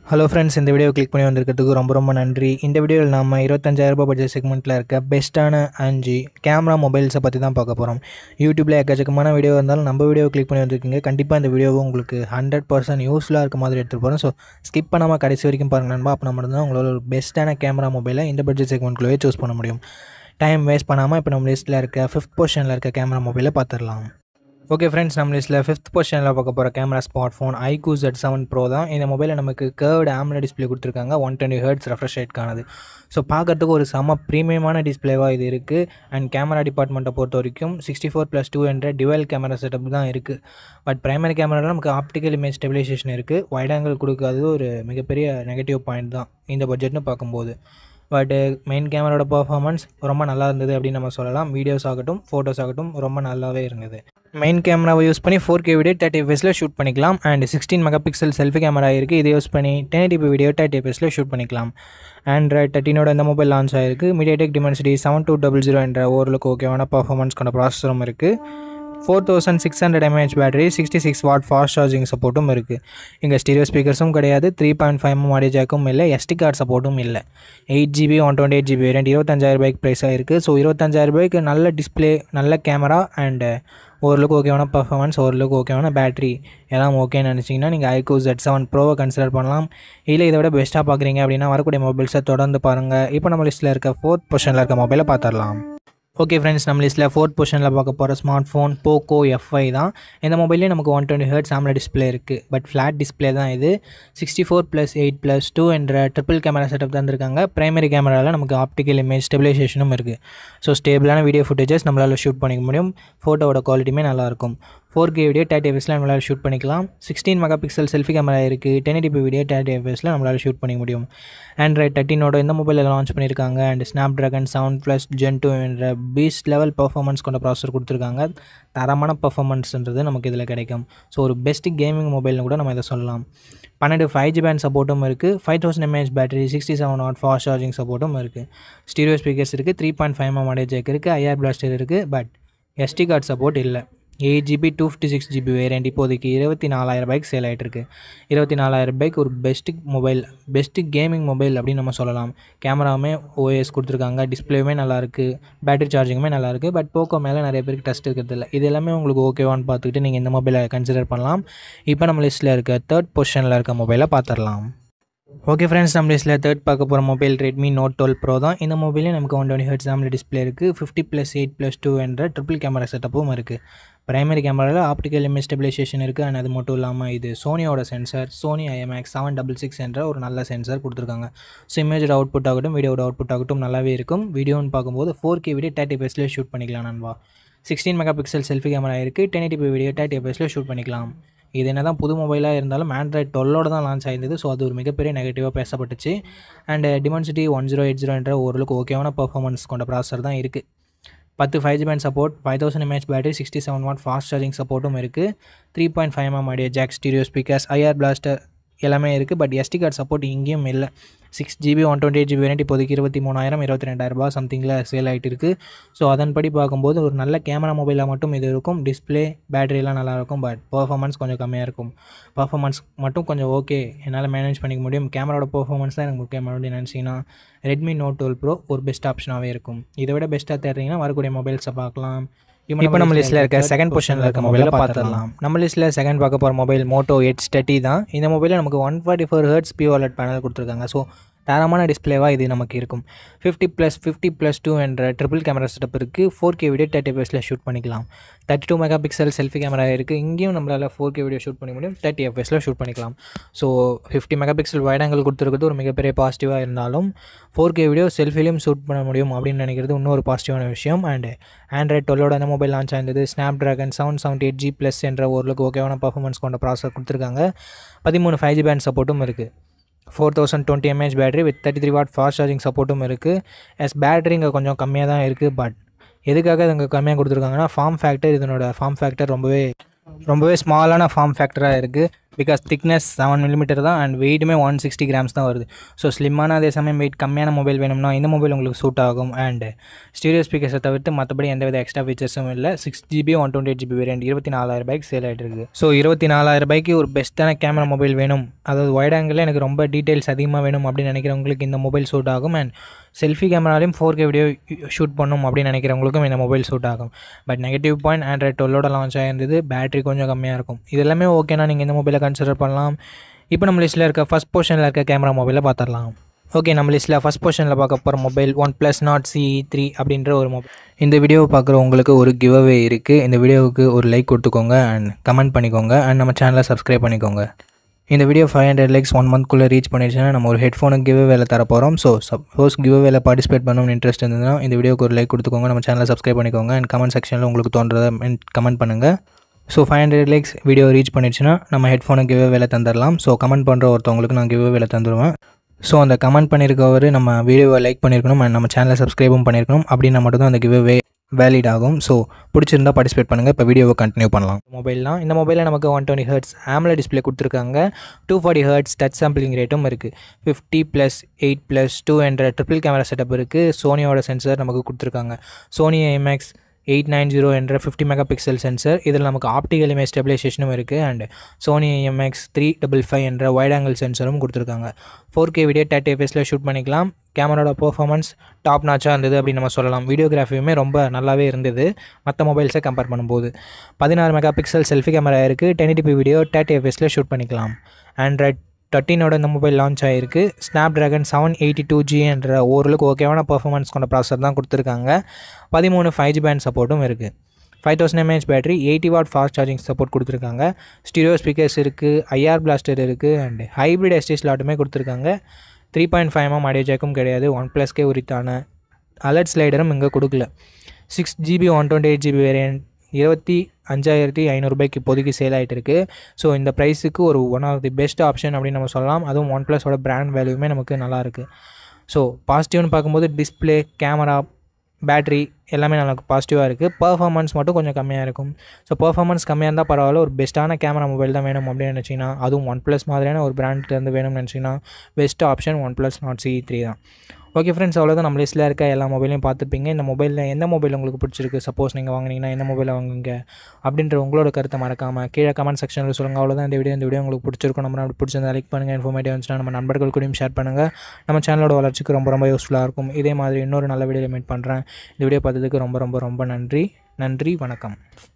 hello friends இந்த video click பண்ணி வந்திருக்கிறதுக்கு ரொம்ப ரொம்ப நன்றி இந்த வீடியோவில் நம்ம இருபத்தஞ்சாயிரம் ரூபாய் பட்ஜெட் செக்மெண்ட்டில் இருக்க பெஸ்ட்டான அஞ்சு கேமரா மொபைல்ஸை பற்றி தான் பார்க்க போகிறோம் யூடியூப்பில் எக்கச்சக்கமான வீடியோ இருந்தாலும் நம்ம வீடியோ கிளிக் பண்ணி வந்திருக்கீங்க கண்டிப்பாக இந்த வீடியோவை உங்களுக்கு ஹண்ட்ரட் பர்சன்ட் யூஸ்ஃபுல்லாக இருக்க மாதிரி எடுத்துகிட்டு போகிறோம் ஸோ ஸ்கிப் பண்ணாமல் கடைசி வரைக்கும் பாருங்க நண்பா அப்போ நம்ம தான் உங்களோட ஒரு பெஸ்ட்டான கேமரா மொபைலை இந்த பட்ஜெட் செக்மெண்ட்குள்ளேயே சூஸ் பண்ண முடியும் டைம் வேஸ்ட் பண்ணாமல் இப்போ நம்ம லிஸ்ட்டில் இருக்க ஃபிஃப்த் பொசிஷனில் இருக்க கேமரா மொபைலை பார்த்துடலாம் ஓகே ஃப்ரெண்ட்ஸ் நம்ம லிஸ்ட்டில் ஃபிஃப்த் பொசிஷனில் பார்க்க போகிற camera smartphone iQOO Z seven Pro தான் இந்த மொபைலில் நமக்கு கேர்டு ஆம்ல டிஸ்பிளே கொடுத்துருக்காங்க ஒன் டுவெண்ட்டி ஹர்ட்ஸ் ரெஃப்ரெஷ் ரேட்கானது ஸோ பார்க்கறதுக்கு ஒரு செம ப்ரீமியமான டிஸ்பிளேவாக இது இருக்குது அண்ட் கேமரா டிபார்ட்மெண்ட்டை பொறுத்த வரைக்கும் sixty four plus two hundred dual camera setup தான் இருக்குது பட் பிரைமரி கேமராவில் நமக்கு ஆப்டிக்கல் இமேஜ் ஸ்டெபிலைசேஷன் இருக்குது வைட் ஆங்கிள் கொடுக்காதது ஒரு மிகப்பெரிய நெகட்டிவ் பாயிண்ட் தான் இந்த பட்ஜெட்னு பார்க்கும்போது பட்டு மெயின் கேமராவோட பர்ஃபார்மன்ஸ் ரொம்ப நல்லா இருந்தது அப்படின்னு நம்ம சொல்லலாம் வீடியோஸ் ஆகட்டும் ஃபோட்டோஸ் ஆகட்டும் ரொம்ப நல்லாவே இருந்தது மெயின் கேமராவை யூஸ் பண்ணி ஃபோர் கே வீடியோ தேர்ட்டி எஃப்எஸில் ஷூட் பண்ணிக்கலாம் and sixteen megapixel selfie camera இருக்குது இதை யூஸ் பண்ணி டென் டிபி வீடியோ தேர்ட்டி எஃப்எஸில் ஷூட் பண்ணிக்கலாம் ஆண்ட்ராய்ட் தேர்ட்டினோட இந்த மொபைல் லான்ச் ஆயிருக்கு MediaTek Dimensity seven two double zero என்ற ஓரளவுக்கு ஓகேவான பர்ஃபார்மன்ஸ் கொண்ட ப்ராசஸரும் இருக்குது four thousand six hundred mAh battery sixty six watt fast charging சப்போர்ட்டும் இருக்குது இங்கே ஸ்டீரியோ ஸ்பீக்கர்ஸும் கிடையாது த்ரீ பாயிண்ட் ஃபைவ் ஆடியோ ஜாக்கும் இல்லை எஸ்டி கார்டு சப்போர்ட்டும் இல்லை eight GB one twenty eight GB variant இருபத்தஞ்சாயிரம் ரூபாய்க்கு ப்ரைஸாக இருக்குது ஸோ இருபத்தஞ்சாயிரம் ரூபாய்க்கு நல்ல டிஸ்பிளே நல்ல கேமரா அண்டு ஓரளவுக்கு ஓகேவான பர்ஃபார்மன்ஸ் ஓரளவுக்கு ஓகேவான பேட்டரி எல்லாம் ஓகேன்னு நினச்சிங்கன்னா நீங்கள் ஐகோ ஜெட் செவன் ப்ரோவை கன்சிடர் பண்ணலாம் இல்லை இதை விட பெஸ்ட்டாக பார்க்குறீங்க அப்படின்னா வரக்கூடிய மொபைல்ஸை தொடர்ந்து பாருங்கள் இப்போ நம்ம லிஸ்ட்டில் இருக்க ஃபோர்த் பொசிஷனில் இருக்க மொபைலை பார்த்துடலாம் ஓகே ஃப்ரெண்ட்ஸ் நம்ம லிஸ்ட்டில் ஃபோர்த் பொசிஷனில் பார்க்க போகிற ஸ்மார்ட் ஃபோன் போக்கோ எஃப்ஐ தான் இந்த மொபைல்லே நமக்கு one twenty hertz AMOLED display இருக்குது பட் ஃப்ளாட் டிஸ்பிளே தான் இது sixty four plus eight plus two என்ற ட்ரிபிள் கேமரா செட்டப் தந்திருக்காங்க பிரைமரி கேமராவில் நமக்கு ஆப்டிக்கல் இமேஜ் ஸ்டெபிலைசேஷனும் இருக்குது ஸோ ஸ்டேபிளான வீடியோ ஃபுட்டேஜஸ் நம்மளால் ஷூட் பண்ணிக்க முடியும் ஃபோட்டோவோட குவாலிட்டியுமே நல்லாயிருக்கும் ஃபோர் கே வீடியோ தேர்ட்டி எஃப்எஸில் நம்மளால் ஷூட் பண்ணிக்கலாம் sixteen megapixel selfie camera இருக்குது டென் டிபி வீடியோ தேர்ட்டி எஃப்எஸில் நம்மளால் ஷூட் பண்ணிக்க முடியும் ஆண்ட்ராய்ட் தேர்ட்டினோட இந்த மொபைலில் லான்ச் பண்ணியிருக்காங்க and Snapdragon seven plus Gen two என்ற பீஸ்ட் லெவல் பர்ஃபார்மன்ஸ் கொண்ட ப்ராசர் கொடுத்துருக்காங்க தரமான பர்ஃபார்மன்ஸ்ன்றது நமக்கு இதில் கிடைக்கும் ஸோ ஒரு பெஸ்ட் கேமிங் மொபைல்னு கூட நம்ம இதை சொல்லலாம் பன்னெண்டு ஃபைவ் ஜி பேண்ட் சப்போர்ட்டும் இருக்குது five thousand mAh battery sixty seven watt fast charging சப்போர்ட்டும் இருக்குது ஸ்டீரியோ ஸ்பீக்கர்ஸ் இருக்குது three point five M audio jack இருக்குது ஐஆர் பிளாஸ்டர் இருக்குது பட் எஸ்டி கார்டு சப்போர்ட் இல்லை eight GB two fifty six GB variant இப்போதைக்கு இருபத்தி நாலாயிரம் ரூபாய்க்கு சேல் ஆகிட்டு இருக்கு இருபத்தி நாலாயிரம் ரூபாய்க்கு ஒரு best mobile best gaming mobile அப்படின்னு நம்ம சொல்லலாம் கேமராவுமே ஓஎஸ் கொடுத்துருக்காங்க டிஸ்பிளேவுமே நல்லாயிருக்கு பேட்டரி சார்ஜிங்குமே நல்லாயிருக்கு பட் போக்கோ மேலே நிறைய பேருக்கு டஸ்ட் இருக்கிறது இல்லை இது எல்லாமே உங்களுக்கு ஓகேவான்னு பார்த்துக்கிட்டு நீங்கள் இந்த மொபைலை கன்சிடர் பண்ணலாம் இப்போ நம்ம லிஸ்ட்டில் இருக்க தேர்ட் பொசிஷனில் இருக்க மொபைலை பார்த்துடலாம் ஓகே ஃப்ரெண்ட்ஸ் நம்ம லிஸ்ட்டில் தேர்ட் பார்க்க போகிற mobile Redmi Note twelve Pro தான் இந்த மொபைலே நமக்கு one twenty hertz AMOLED display இருக்குது fifty plus eight plus two என்ற ட்ரிபிள் கேமரா செட்டப்பும் இருக்குது பிரைமரி கேமராவில் ஆப்டிக்கல் இமேஜ் ஸ்டெபிலைசேஷன் இருக்குது அண்ட் அது மட்டும் இல்லாமல் இது சோனியோட sensor Sony IMX seven double six என்ற ஒரு நல்ல சென்சார் கொடுத்துருக்காங்க ஸோ இமேஜோட அவுட்புட் ஆகட்டும் வீடியோட அவுட்புட் ஆகட்டும் நல்லாவே இருக்கும் வீடியோன்னு பார்க்கும்போது ஃபோர் கே வீடியோ தேர்ட்டி பேஸில் ஷூட் பண்ணிக்கலாம் நண்பா sixteen megapixel selfie camera இருக்குது டென் எயிட்டி வீடியோ தேர்ட்டி பேஸில் ஷூட் பண்ணிக்கலாம் இது என்ன தான் புது மொபைலாக இருந்தாலும் ஆண்ட்ராய்ட் டுவெல்லோட தான் லான்ச் ஆயிருந்தது ஸோ அது ஒரு மிகப்பெரிய நெகட்டிவாக பேசப்பட்டுச்சு and Dimensity one zero eight zero என்ற ஓரளவுக்கு ஓகேவான பர்ஃபார்மன்ஸ் கொண்ட ப்ராசர் தான் இருக்குது பத்து five G band support five thousand mAh battery sixty seven watt fast charging சப்போர்ட்டும் இருக்குது three point five M audio jack stereo speakers IR blaster எல்லாமே இருக்குது பட் எஸ்டி கார்டு சப்போர்ட் இங்கேயும் இல்லை six GB one twenty eight GB variant இப்போதைக்கு இருபத்தி மூணாயிரம் இருபத்தி ரெண்டாயிரரூபா சம்திங்கில் சேல் ஆகிட்டு இருக்குது ஸோ அதன்படி பார்க்கும்போது ஒரு நல்ல கேமரா மொபைலாக மட்டும் இது இருக்கும் டிஸ்பிளே பேட்டரிலாம் நல்லாயிருக்கும் பட் பர்ஃபார்மன்ஸ் கொஞ்சம் கம்மியாக இருக்கும் பர்ஃபார்மன்ஸ் மட்டும் கொஞ்சம் ஓகே என்னால் மேனேஜ் பண்ணிக்க முடியும் கேமராவோட பர்ஃபார்மன்ஸ் தான் எனக்கு முக்கியமான அப்படின்னு நினச்சிங்கன்னா ரெட்மி நோட் டுவெல் ப்ரோ ஒரு பெஸ்ட் ஆப்ஷனாகவே இருக்கும் இதை விட பெஸ்ட்டாக தேடுறீங்கன்னா வரக்கூடிய மொபைல்ஸை பார்க்கலாம் இப்போ நம்ம லிஸ்ட்டில் இருக்க செகண்ட் பொசிஷனில் இருக்க மொபைலை பார்த்துடலாம் நம்ம லிஸ்ட்டில் செகண்ட் பார்க்க போகிற மொபைல் மோட்டோ எயிட் தேர்ட்டி தான் இந்த மொபைலில் நமக்கு one forty four hertz pOLED panel கொடுத்துருக்காங்க ஸோ தரமான டிஸ்பிளேவாக இது நமக்கு இருக்கும் fifty plus fifty plus two என்ற ட்ரிபிள் கேமரா செட்டப் இருக்குது ஃபோர் கே வீடியோ தேர்ட்டி எஃப்எஸில் ஷூட் பண்ணிக்கலாம் thirty two megapixel selfie camera இருக்குது இங்கேயும் நம்மளால் ஃபோர் கே வீடியோ ஷூட் பண்ண முடியும் தேர்ட்டி எஃப்எஸில் ஷூட் பண்ணிக்கலாம் so fifty megapixel wide angle கொடுத்துருக்கிறது ஒரு மிகப்பெரிய பாசிட்டிவாக இருந்தாலும் ஃபோர் கே வீடியோ செல்ஃபிலையும் ஷூட் பண்ண முடியும் அப்படின்னு நினைக்கிறது இன்னொரு பாசிட்டிவான விஷயம் அண்ட் ஆண்ட்ராய்ட் டுவெல்லோட அந்த மொபைல் லான்ச் ஆயிருந்தது Snapdragon seven seventy eight G plus என்ற ஓரளவுக்கு ஓகேவான பர்ஃபார்மன்ஸ் கொண்ட ப்ராசர் கொடுத்துருக்காங்க பதிமூணு ஃபைவ் ஜி பேண்ட் சப்போர்ட்டும் இருக்குது four thousand twenty mAh battery with thirty three watt fast charging சப்போர்ட்டும் இருக்குது எஸ் பேட்டரி இங்கே கொஞ்சம் கம்மியாக தான் இருக்குது பட் எதுக்காக இது இங்கே கம்மியாக கொடுத்துருக்காங்கன்னா ஃபார்ம் ஃபேக்டர் இதனோட ஃபார்ம் ஃபேக்டர் ரொம்பவே ரொம்பவே ஸ்மாலான ஃபார்ம் ஃபேக்டராக இருக்குது பிகாஸ் திக்னஸ் செவன் மில்லிமீட்டர் தான் அண்ட் வெயிட்டுமே ஒன் சிக்ஸ்டி கிராம்ஸ் தான் வருது ஸோ ஸ்லிம்மான அதே சமயம் வெயிட் கம்மியான மொபைல் வேணும்னா இந்த மொபைல் உங்களுக்கு சூட் ஆகும் அண்ட் ஸ்டீரியோ ஸ்பீக்கர்ஸை தவிர்த்து மற்றபடி எந்தவித எக்ஸ்ட்ரா ஃபீச்சர்ஸும் இல்லை six GB one twenty eight GB variant இருபத்தி நாலாயிரம் ரூபாய்க்கு சேல் ஆகிட்டு இருக்குது ஸோ இருபத்தி நாலாயிரம் ரூபாய்க்கு ஒரு பெஸ்ட்டான கேமரா மொபைல் வேணும் அதாவது வைட் ஆங்கிளில் எனக்கு ரொம்ப டீட்டெயில்ஸ் அதிகமாக வேணும் அப்படின்னு நினைக்கிறவங்களுக்கு இந்த மொபைல் சூட் ஆகும் அண்ட் செல்ஃபி கேமராலையும் ஃபோர் கே வீடியோ ஷூட் பண்ணும் அப்படின்னு நினைக்கிறவங்களுக்கும் இந்த மொபைல் சூட் ஆகும் பட் நெகட்டிவ் பாயிண்ட் ஆண்ட்ராய்ட் டுவெல்லோட லான்ச் ஆயிருந்தது பேட்டரி கொஞ்சம் கம்மியாக இருக்கும் இது எல்லாமே ஓகேனா நீங்கள் இந்த மொபைலை கன்சிடர் பண்ணலாம் இப்போ நம்ம லிஸ்ட்டில் இருக்க ஃபஸ்ட் பொசிஷனில் இருக்க கேமரா மொபைலை பார்த்துடலாம் ஓகே நம்ம லிஸ்ட்டில் ஃபஸ்ட் பொசிஷனில் பார்க்க போகிற mobile one plus Nord C three அப்படின்ற ஒரு மொபைல் இந்த வீடியோவை பார்க்குற உங்களுக்கு ஒரு கிவ் அவே இருக்குது இந்த வீடியோவுக்கு ஒரு லைக் கொடுத்துக்கோங்க அண்ட் கமெண்ட் பண்ணிக்கோங்க அண்ட் நம்ம சேனலை சப்ஸ்கிரைப் பண்ணிக்கோங்க இந்த video five hundred likes one மந்த்க்குள்ளே ரீச் பண்ணிடுச்சுன்னா நம்ம ஒரு ஹெட்ஃபோனுக்கு கிவ் வேலை தர போகிறோம் so suppose giveaway participate பண்ணணும்னு இன்ட்ரெஸ்ட் இருந்ததுன்னா இந்த வீடியோக்கு ஒரு லைக் கொடுத்துக்கோங்க நம்ம சேனலை சப்ஸ்கிரைப் பண்ணிக்கோங்க அண்ட் கமெண்ட் செக்ஷனில் உங்களுக்கு தோன்றதை கமெண்ட் பண்ணுங்கள் so five hundred likes video reach பண்ணிடுச்சுன்னா நம்ம ஹெட்ஃபோனுக்கு கிவ் வேலை தந்துடலாம் ஸோ கமெண்ட் பண்ணுற ஒருத்தவங்களுக்கு நான் கிவ் வேலை தந்துடுவேன் ஸோ அந்த கமெண்ட் பண்ணியிருக்கவர் நம்ம வீடியோவை லைக் பண்ணியிருக்கணும் அண்ட் நம்ம சேனலை சப்ஸ்கிரைபும் பண்ணியிருக்கணும் அப்படின்னா மட்டும்தான் அந்த கிவ் வே வேலிட் ஆகும் ஸோ பிடிச்சிருந்தா பார்ட்டிசிபேட் பண்ணுங்கள் இப்போ வீடியோவை கண்டினியூ பண்ணலாம் மொபைல்லாம் இந்த மொபைலில் நமக்கு one twenty hertz AMOLED display கொடுத்துருக்காங்க two forty hertz touch sampling ரேட்டும் இருக்குது fifty plus eight plus two என்ற ட்ரிபிள் கேமரா செட்டப் இருக்குது சோனியோட சென்சர் நமக்கு கொடுத்துருக்காங்க Sony MX eight nine zero என்ற ஃபிஃப்டி மெகா பிக்சல் சென்சர் இதில் நமக்கு ஆப்டிகல் இமேஜ் ஸ்டெபிலைசேஷனும் இருக்குது and Sony MX three double five என்ற வைட் ஆங்கிள் சென்சரும் கொடுத்துருக்காங்க ஃபோர் கே வீடியோ தேர்ட்டி எஃப்எஸில் ஷூட் பண்ணிக்கலாம் கேமராவோட பர்ஃபார்மன்ஸ் டாப் நாச்சாக இருந்தது அப்படின்னு நம்ம சொல்லலாம் வீடியோகிராஃபியுமே ரொம்ப நல்லாவே இருந்தது மற்ற மொபைல்ஸை கம்பேர் பண்ணும்போது பதினாறு மெகா பிக்சல் செல்ஃபி கேமரா இருக்குது டென் டிபி வீடியோ தேர்ட்டி எஃப்எஸில் ஷூட் பண்ணிக்கலாம் ஆண்ட்ராய்ட் தேர்ட்டினோட இந்த மொபைல் லான்ச் ஆகிருக்கு Snapdragon seven eighty two G என்ற ஓரளவுக்கு ஓகேவான பர்ஃபார்மன்ஸ் கொண்ட ப்ராசர் தான் கொடுத்துருக்காங்க பதிமூணு ஃபைவ் ஜி பேண்ட் சப்போர்ட்டும் இருக்குது five thousand mAh battery eighty watt fast charging support கொடுத்துருக்காங்க ஸ்டீரியோ ஸ்பீக்கர்ஸ் இருக்குது ஐஆர் பிளாஸ்டர் இருக்குது அண்ட் ஹைப்ரிட் எஸ்டி ஸ்லாட்டுமே கொடுத்துருக்காங்க three point five M audio ஜாக்கும் கிடையாது ஒன் ப்ளஸ்க்கே உரித்தான அலர்ட் ஸ்லைடரும் இங்கே கொடுக்கல six GB one twenty eight GB variant இருபத்தி அஞ்சாயிரத்தி ஐநூறுரூபாய்க்கு இப்போதைக்கு சேல் ஆகிட்டு இருக்குது ஸோ இந்த ப்ரைஸுக்கு ஒரு one of the best option அப்படின்னு நம்ம சொல்லலாம் அதுவும் ஒன் ப்ளஸோட பிராண்ட் வேல்யூமே நமக்கு நல்லாயிருக்கு ஸோ பாசிட்டிவ்னு பார்க்கும்போது டிஸ்பிளே கேமரா பேட்ரி எல்லாமே நமக்கு பாசிட்டிவாக இருக்குது பர்ஃபார்மன்ஸ் மட்டும் கொஞ்சம் கம்மியாக இருக்கும் ஸோ பர்ஃபார்மன்ஸ் கம்மியாக இருந்தால் பரவாயில்ல ஒரு பெஸ்ட்டான கேமரா மொபைல் தான் வேணும் அப்படின்னு நினச்சிங்கன்னா அதுவும் ஒன் ப்ளஸ் மாதிரியான ஒரு பிராண்ட்லேருந்து வேணும்னு நினச்சிங்கன்னா best option one plus Nord C three தான் ஓகே ஃப்ரெண்ட்ஸ் அவ்வளோதான் நம்ம லிஸ்ட்டில் இருக்க எல்லா மொபைலையும் பார்த்துப்பீங்க இந்த மொபைலில் எந்த மொபைல் உங்களுக்கு பிடிச்சிருக்கு சப்போஸ் நீங்கள் வாங்கினீங்கன்னா எந்த மொபைலை வாங்குங்க அப்படின்ற உங்களோட கருத்தை மறக்காமல் கீழே கமெண்ட் செக்ஷனில் சொல்லுங்கள் அவ்வளோதான் இந்த வீடியோ இந்த வீடியோ உங்களுக்கு பிடிச்சிருக்கும் நம்ம அப்படி பிடிச்சிருந்தா லைக் பண்ணுங்கள் இன்ஃபர்மேட்டிவ் இருந்துச்சுன்னா நம்ம நண்பர்கள் கூடயும் ஷேர் பண்ணுங்கள் நம்ம சேனலோட வளர்ச்சிக்கு ரொம்ப ரொம்ப யூஸ்ஃபுல்லாக இருக்கும் இதே மாதிரி இன்னொரு நல்ல வீடியோவில் மீட் பண்ணுறேன் இந்த வீடியோ பார்த்ததுக்கு ரொம்ப ரொம்ப ரொம்ப நன்றி நன்றி வணக்கம்